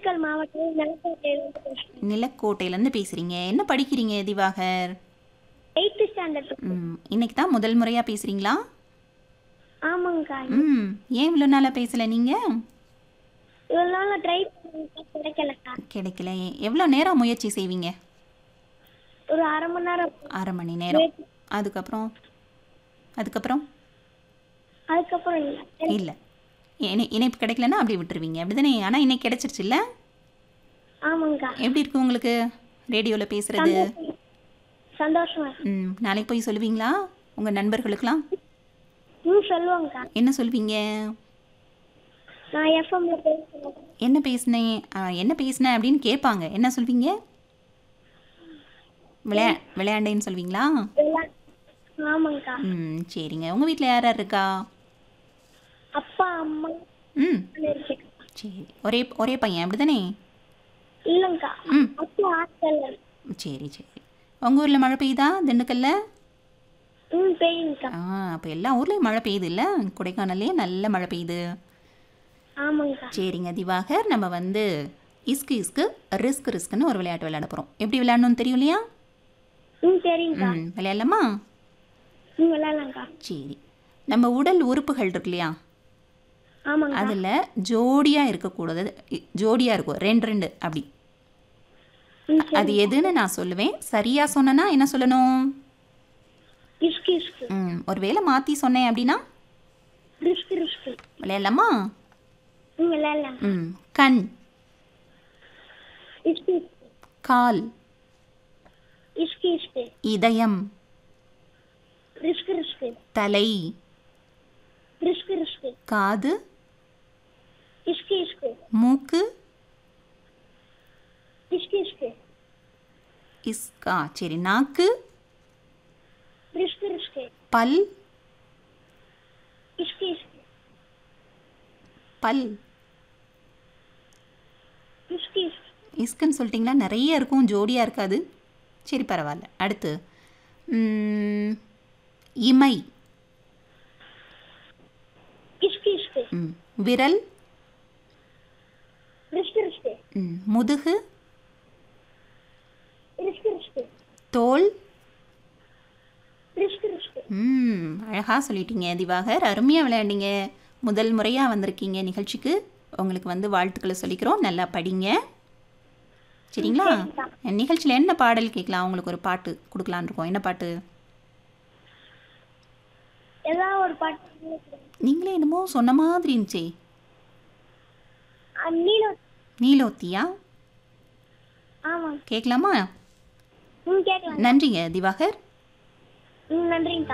திண்டுக்கல் மாவட்டம் நிலக்கோட்டையிலிருந்து பேசுறேன் நிலக்கோட்டையிலேருந்து பேசுகிறீங்க என்ன படிக்கிறீங்க திவாகர் எயித்து ஸ்டாண்டர்ட் ம் இன்னைக்கு தான் முதல் முறையாக பேசுகிறீங்களா ஆமாங்கக்கா ம் ஏன் இவ்வளோ நாளாக பேசலை நீங்கள் இவ்வளோ நாள் ட்ரை பண்ணி கிடைக்கலக்கா கிடைக்கல எவ்வளோ நேரம் முயற்சி செய்வீங்க ஒரு அரை மணி நேரம் அரை மணி நேரம் அதுக்கப்புறம் அதுக்கப்புறம் அதுக்கப்புறம் இல்லை இல்லை இணை இணைப்பு கிடைக்கலன்னா அப்படியே விட்டுருவீங்க அப்படி தானே ஆனால் இன்னைக்கு கிடைச்சிருச்சுல்ல ஆமாங்கக்கா எப்படி இருக்கு உங்களுக்கு ரேடியோவில் பேசுகிறது சந்தோஷமா இருக்கு. ம் நாளைக்கு போய் சொல்லுவீங்களா உங்கள் நண்பர்களுக்கெல்லாம் ம் சொல்லுவாங்கக்கா என்ன சொல்வீங்க நான் எஃப்எம்ல பேசுறேன் என்ன பேசினேன் ஆ, என்ன பேசினேன் அப்படின்னு கேட்பாங்க என்ன சொல்வீங்க விளையா விளையாண்டேன்னு சொல்வீங்களா எல்லாம் ஆமாங்கக்கா ம் சரிங்க உங்கள் வீட்டில் யார் யார் இருக்கா அப்பா அம்மா ம் இருக்கேன் சரி ஒரே ஒரே பையன் அப்படி தானே இல்லைங்கக்கா ம் அப்பா ஹாஸ்டல்ல சரி சரி உங்கள் ஊரில் மழை பெய்யுதா திண்டுக்கல்ல ம் பெய்யுங்கக்கா ஆ அப்போ எல்லா ஊர்லேயும் மழை பெய்யுது இல்லை கொடைக்கானல்லே நல்ல மழை பெய்யுது ஆமாங்கக்கா சரிங்க திவாகர் நம்ம வந்து இஸ்கு இஸ்கு ரிஸ்க் ரிஸ்க்னு ஒரு விளையாட்டு விளையாட போகிறோம் எப்படி விளையாடணும்னு தெரியும் இல்லையா ம் சரிங்கக்கா ம் விளையாடலாமா ம் விளையாடலாம்க்கா சரி நம்ம உடல் உறுப்புகள் இருக்கு இல்லையா ஆமாங்க அதில் ஜோடியாக இருக்கக்கூடாது ஜோடியாக இருக்கும் ரெண்டு ரெண்டு அப்படி ம் அது எதுன்னு நான் சொல்லுவேன் சரியாக சொன்னேன்னா என்ன சொல்லணும் இஸ்கு இஸ்கு ம் ஒருவேளை மாற்றி சொன்னேன் அப்படின்னா ரிஸ்க் ரிஸ்க் விளையாடலாமா ம் விளையாடலாம் ம் கண் இஸ்கு கால் இஸ்கு இஸ்கு இதயம் ரிஸ்க் ரிஸ்க் தலை ரிஸ்க் ரிஸ்க் காது இஸ்கு இஸ்கு மூக்கு இஸ்கு இஸ்கு இஸ்கா சரி நாக்கு ரிஸ்க் ரிஸ்க் பல் இஸ்கு இஸ்கு பல் இஸ்கு இஸ்கு இஸ்குன்னு சொல்லிட்டிங்களா நிறைய இருக்கும் ஜோடியாக இருக்காது சரி பரவாயில்ல அடுத்து ம், இமை இஸ்கு இஸ்கு ம், விரல் ரிஸ்க் ரிஸ்க் ம், முதுகு ரிஸ்க் ரிஸ்க் தோல் ரிஸ்க் ரிஸ்க் ம் அழகாக சொல்லிட்டீங்க திவாகர் அருமையாக விளையாண்டீங்க முதல் முறையாக வந்திருக்கீங்க நிகழ்ச்சிக்கு உங்களுக்கு வந்து வாழ்த்துக்களை சொல்லிக்கிறோம் நல்லா படிங்க சரிங்களா நிகழ்ச்சியில் என்ன பாடல் கேட்கலாம் உங்களுக்கு ஒரு பாட்டு கொடுக்கலான்னு இருக்கோம் என்ன பாட்டு ஏதாவது ஒரு பாட்டு நீங்களே என்னமோ சொன்ன மாதிரி இருந்துச்சே நீல நீலோத்தியா ஆமாம் கேட்கலாமா ம் கேட்கலாம் நன்றிங்க திவாகர் ம் நன்றிங்கக்கா